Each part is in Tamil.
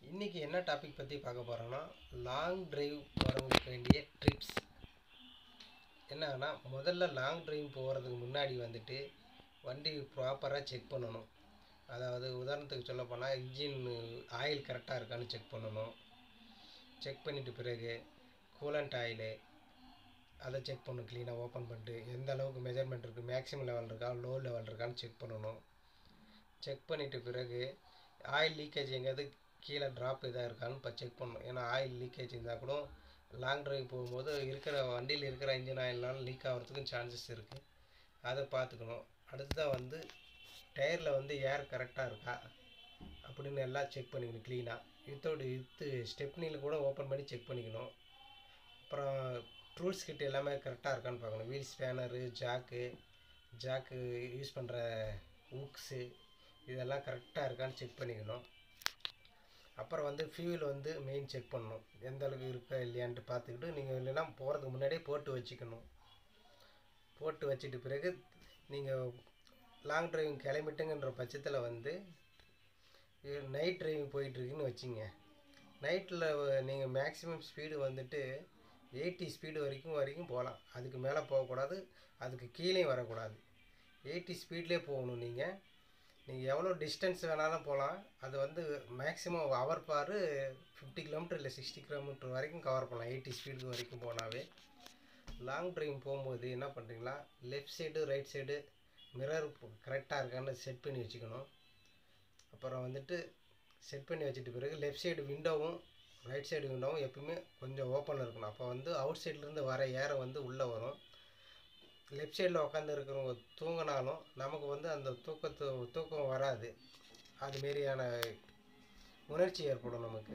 இன்றைக்கி என்ன டாபிக் பற்றி பார்க்க போகிறோன்னா லாங் டிரைவ் போகிறவங்களுக்கு வேண்டிய ட்ரிப்ஸ் என்னன்னா முதல்ல லாங் டிரைவ் போகிறதுக்கு முன்னாடி வந்துட்டு வண்டி ப்ராப்பராக செக் பண்ணணும் அதாவது உதாரணத்துக்கு சொல்ல போனால் இன்ஜின் ஆயில் கரெக்டாக இருக்கான்னு செக் பண்ணணும் செக் பண்ணிட்டு பிறகு கூலண்ட் ஆயிலு அதை செக் பண்ணணும் க்ளீனாக ஓப்பன் பண்ணிட்டு எந்த அளவுக்கு மெஜர்மெண்ட் இருக்குது மேக்ஸிமம் லெவல் இருக்கா லோ லெவல் இருக்கான்னு செக் பண்ணணும் செக் பண்ணிட்ட பிறகு ஆயில் லீக்கேஜ் எங்கேயாவது கீழே ட்ராப் இதாக இருக்கான்னு இப்போ செக் பண்ணணும் ஏன்னா ஆயில் லீக்கேஜ் இருந்தால் கூட லாங் டிரைவ் போகும்போது இருக்கிற வண்டியில் இருக்கிற இன்ஜின் ஆயில்னால லீக் ஆகிறதுக்கும் சான்சஸ் இருக்குது அதை பார்த்துக்கணும் அடுத்ததாக வந்து டயரில் வந்து ஏர் கரெக்டாக இருக்கா அப்படின்னு எல்லாம் செக் பண்ணிக்கணும் க்ளீனாக வித்தவுட் வித்து ஸ்டெப்னியில் கூட ஓப்பன் பண்ணி செக் பண்ணிக்கணும் அப்புறம் டூல்ஸ் கிட் எல்லாமே கரெக்டாக இருக்கான்னு பார்க்கணும் wheel spanner jack jack use பண்ணுற ஊக்ஸு இதெல்லாம் கரெக்டாக இருக்கான்னு செக் பண்ணிக்கணும் அப்புறம் வந்து ஃபியூல் வந்து மெயின் செக் பண்ணணும் எந்த அளவுக்கு இருக்கா இல்லையான்ட்டு பார்த்துக்கிட்டு நீங்கள் இல்லைன்னா போகிறதுக்கு முன்னாடியே போட்டு வச்சுக்கணும் போட்டு வச்சுட்டு பிறகு நீங்கள் லாங் டிரைவிங் கிளம்பிட்டுங்கன்ற பட்சத்தில் வந்து நைட் டிரைவிங் போயிட்டுருக்குன்னு வச்சுங்க நைட்டில் நீங்கள் மேக்ஸிமம் ஸ்பீடு வந்துட்டு எயிட்டி ஸ்பீடு வரைக்கும் வரைக்கும் போகலாம் அதுக்கு மேலே போகக்கூடாது அதுக்கு கீழே வரக்கூடாது எயிட்டி ஸ்பீட்லேயே போகணும் நீங்கள் நீங்கள் எவ்வளோ டிஸ்டன்ஸ் வேணாலும் போகலாம் அது வந்து மேக்ஸிமம் ஹவர் பாரு ஃபிஃப்டி கிலோமீட்டர் இல்லை சிக்ஸ்டி கிலோமீட்டர் வரைக்கும் கவர் பண்ணலாம் எயிட்டி ஸ்பீடு வரைக்கும் போனாவே லாங் டிரைவ் போகும்போது என்ன பண்ணுறீங்களா left side right side mirror கரெக்டாக இருக்கான்னு செட் பண்ணி வச்சுக்கணும் அப்புறம் வந்துட்டு செட் பண்ணி வச்சுட்டு பிறகு லெஃப்ட் சைடு விண்டோவும் ரைட் சைடு விண்டோவும் எப்பவுமே கொஞ்சம் ஓப்பனில் இருக்கணும் அப்போ வந்து அவுட் சைட்லேருந்து வர ஏரை வந்து உள்ளே வரும் லெஃப்ட் சைடில் உட்காந்து இருக்கிறவங்க தூங்கினாலும் நமக்கு வந்து அந்த தூக்கத்து தூக்கம் வராது அதுமாரியான உணர்ச்சி ஏற்படும் நமக்கு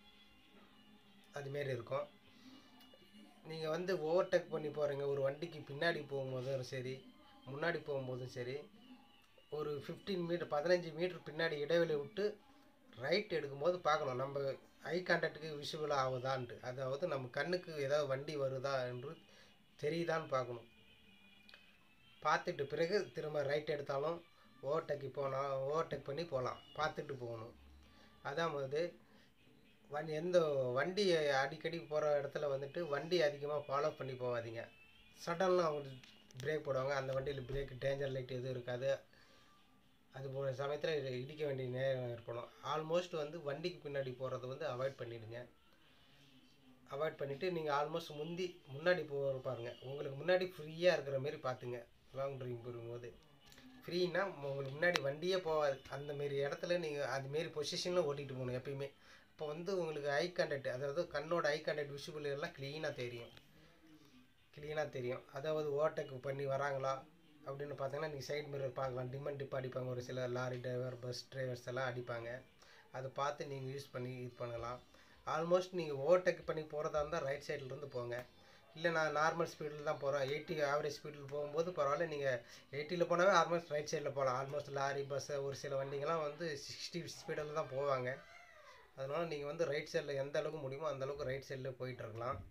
அதுமாரி இருக்கும் நீங்கள் வந்து ஓவர்டேக் பண்ணி போகிறீங்க ஒரு வண்டிக்கு பின்னாடி போகும்போதும் சரி முன்னாடி போகும்போதும் சரி ஒரு ஃபிஃப்டீன் மீட்டர் பதினஞ்சு மீட்டர் பின்னாடி இடைவெளி விட்டு ரைட் எடுக்கும்போது பார்க்கணும் நம்ம ஐ கான்டாக்டுக்கு விஷுவல் ஆகுதான்ட்டு அதாவது நம்ம கண்ணுக்கு ஏதாவது வண்டி வருதா என்று தெரியுதான்னு பார்க்கணும் பார்த்துட்டு பிறகு திரும்ப ரைட் எடுத்தாலும் ஓவர்டேக்கு போனால் ஓவர்டேக் பண்ணி போகலாம் பார்த்துட்டு போகணும் அதான் வந்து வண்டி எந்த வண்டி அடிக்கடி போகிற இடத்துல வந்துட்டு வண்டி அதிகமாக ஃபாலோ பண்ணி போகாதீங்க சடன்லாம் அவங்க பிரேக் போடுவாங்க அந்த வண்டியில் பிரேக் டேஞ்சர் லைட் எதுவும் இருக்காது அது போல சமயத்தில் இடிக்க வேண்டிய நேரம் ஏற்படும் ஆல்மோஸ்ட் வந்து வண்டிக்கு பின்னாடி போகிறத வந்து அவாய்ட் பண்ணிவிடுங்க அவாய்ட் பண்ணிவிட்டு நீங்கள் ஆல்மோஸ்ட் முந்தி முன்னாடி போகிற பாருங்கள் உங்களுக்கு முன்னாடி ஃப்ரீயாக இருக்கிற மாரி பார்த்துங்க லாங் ட்ரைவ் போகும்போது ஃப்ரீனா உங்களுக்கு முன்னாடி வண்டியே போகாது அந்த மாரி இடத்துல நீங்கள் அதுமாரி பொசிஷனில் ஓட்டிகிட்டு போகணும் எப்பயுமே இப்போ வந்து உங்களுக்கு ஐ கான்டாக்ட் அதாவது கண்ணோட ஐ கான்டாக்ட் விஷுவல் எல்லாம் க்ளீனாக தெரியும் க்ளீனாக தெரியும் அதாவது ஓவர்டேக் பண்ணி வராங்களா அப்படின்னு பார்த்தீங்கன்னா நீங்கள் சைட் மிரர் பார்க்கலாம் டிம்மன் டிப் அடிப்பாங்க ஒரு சில லாரி டிரைவர் பஸ் டிரைவர்ஸ் எல்லாம் அடிப்பாங்க அதை பார்த்து நீங்கள் யூஸ் பண்ணி இது பண்ணலாம் ஆல்மோஸ்ட் நீங்கள் ஓவர்டேக் பண்ணி போகிறதா இருந்தால் ரைட் சைட்லேருந்து போங்க இல்லை நான் நார்மல் ஸ்பீடில் தான் போகிறேன் எயிட்டி ஆவரேஜ் ஸ்பீடில் போகும்போது பரவாயில்ல நீங்கள் எயிட்டியில் போனாவே ஆல்மோஸ்ட் ரைட் சைடில் போகலாம் ஆல்மோஸ்ட் லாரி பஸ்ஸு ஒரு சில வண்டிங்கெல்லாம் வந்து சிக்ஸ்டி ஸ்பீடில் தான் போவாங்க அதனால் நீங்கள் வந்து ரைட் சைடில் எந்த அளவுக்கு முடியுமோ அந்த அளவுக்கு ரைட் சைடில் போயிட்டுருக்கலாம்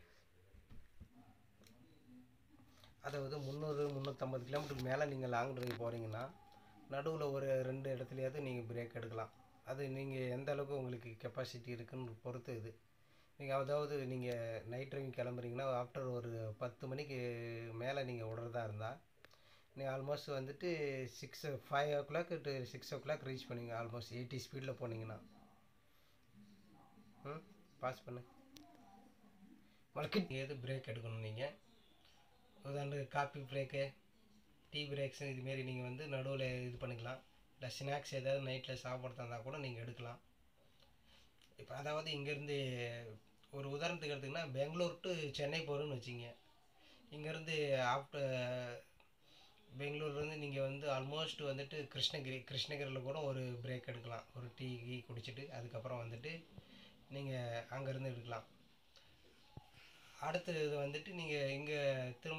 அதாவது முந்நூறு முந்நூற்றம்பது கிலோமீட்டருக்கு மேலே நீங்கள் லாங் ட்ரைவ் போகிறீங்கன்னா நடுவில் ஒரு ரெண்டு இடத்துலையாவது நீங்கள் பிரேக் எடுக்கலாம் அது நீங்கள் எந்த அளவுக்கு உங்களுக்கு கெப்பாசிட்டி இருக்குன்னு பொறுத்து இது நீங்கள் அதாவது நீங்கள் நைட் ட்ரைவிங் கிளம்புறீங்கன்னா ஆஃப்டர் ஒரு பத்து மணிக்கு மேலே நீங்கள் விடுறதா இருந்தால் நீங்கள் ஆல்மோஸ்ட் வந்துட்டு six five o'clock to six o'clock reach பண்ணுவீங்க ஆல்மோஸ்ட் எயிட்டி ஸ்பீடில் போனீங்கன்னா ம் பாஸ் பண்ணு உங்களுக்கு எது பிரேக் எடுக்கணும் நீங்கள் உதாரணத்துக்கு காப்பி பிரேக்கு டீ பிரேக்ஸு இதுமாரி நீங்கள் வந்து நடுவில் இது பண்ணிக்கலாம் இல்லை ஸ்நாக்ஸ் ஏதாவது நைட்டில் சாப்பிட்றதா இருந்தால் கூட நீங்கள் எடுக்கலாம் இப்போ அதாவது இங்கேருந்து ஒரு உதாரணத்துக்கு எடுத்திங்கன்னா பெங்களூர் டு சென்னை போகிறோன்னு வச்சிங்க இங்கேருந்து ஆஃப்டர் பெங்களூர்லேருந்து நீங்கள் வந்து ஆல்மோஸ்ட் வந்துட்டு கிருஷ்ணகிரி கிருஷ்ணகிரியில் கூட ஒரு பிரேக் எடுக்கலாம் ஒரு டீ கீ குடிச்சிட்டு அதுக்கப்புறம் வந்துட்டு நீங்கள் அங்கேருந்து எடுக்கலாம் அடுத்தது வந்துட்டு நீங்கள் இங்கே திரும்ப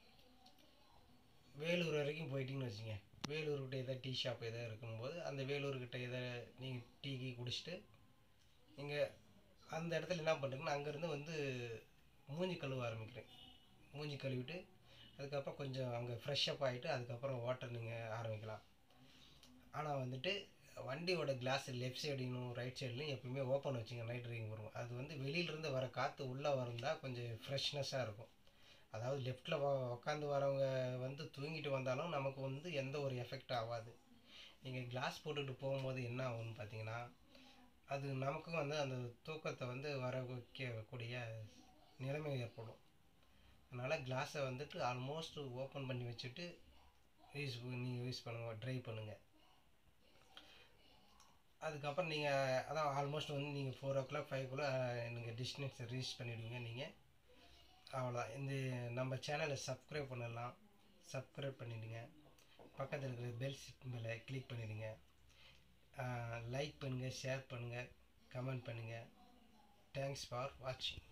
வேலூர் வரைக்கும் போயிட்டீங்கன்னு வச்சுங்க வேலூர்கிட்ட எதாவது டீ ஷாப் எதாவது இருக்கும்போது அந்த வேலூர்கிட்ட எதை நீங்கள் டீ கீ குடிச்சிட்டு நீங்கள் அந்த இடத்துல என்ன பண்ணுறீங்கன்னா அங்கேருந்து வந்து மூஞ்சி கழுவ ஆரம்பிக்கிறேன் மூஞ்சி கழுவிட்டு அதுக்கப்புறம் கொஞ்சம் அங்கே ஃப்ரெஷ்ஷப் ஆகிட்டு அதுக்கப்புறம் வாட்டர் நீங்கள் ஆரம்பிக்கலாம் ஆனால் வந்துட்டு வண்டியோட கிளாஸ் லெஃப்ட் சைடுலையும் ரைட் சைட்லையும் எப்பயுமே ஓப்பன் வச்சுங்க நைட் ட்ரைவிங் வரும் அது வந்து வெளியிலேருந்து வர காற்று உள்ளே வருந்தா கொஞ்சம் ஃப்ரெஷ்னஸாக இருக்கும் அதாவது லெஃப்ட்டில் உட்காந்து வரவங்க வந்து தூங்கிட்டு வந்தாலும் நமக்கு வந்து எந்த ஒரு எஃபெக்ட் ஆகாது நீங்கள் கிளாஸ் போட்டுட்டு போகும்போது என்ன ஆகும்னு பார்த்தீங்கன்னா அது நமக்கும் வந்து அந்த தூக்கத்தை வந்து வர வைக்கக்கூடிய நிலைமை ஏற்படும் அதனால் கிளாஸை வந்துட்டு ஆல்மோஸ்ட் ஓப்பன் பண்ணி வச்சுட்டு யூஸ் நீங்கள் யூஸ் பண்ணுங்க ட்ரைவ் பண்ணுங்கள் அதுக்கப்புறம் நீங்கள் அதான் ஆல்மோஸ்ட் வந்து நீங்கள் ஃபோர் ஓ கிளாக் ஃபைவ்க்குள்ளே நீங்கள் டெஸ்டினேஷன் ரீச் பண்ணிவிடுவீங்க நீங்கள் அவ்வளோதான் இந்த நம்ம சேனலை சப்ஸ்கிரைப் பண்ணலாம் சப்ஸ்கிரைப் பண்ணிவிடுங்க பக்கத்தில் இருக்கிற பெல் சிம்பிளை கிளிக் பண்ணிவிடுங்க லைக் பண்ணுங்கள் ஷேர் பண்ணுங்கள் கமெண்ட் பண்ணுங்கள் தேங்க்ஸ் ஃபார் வாட்சிங்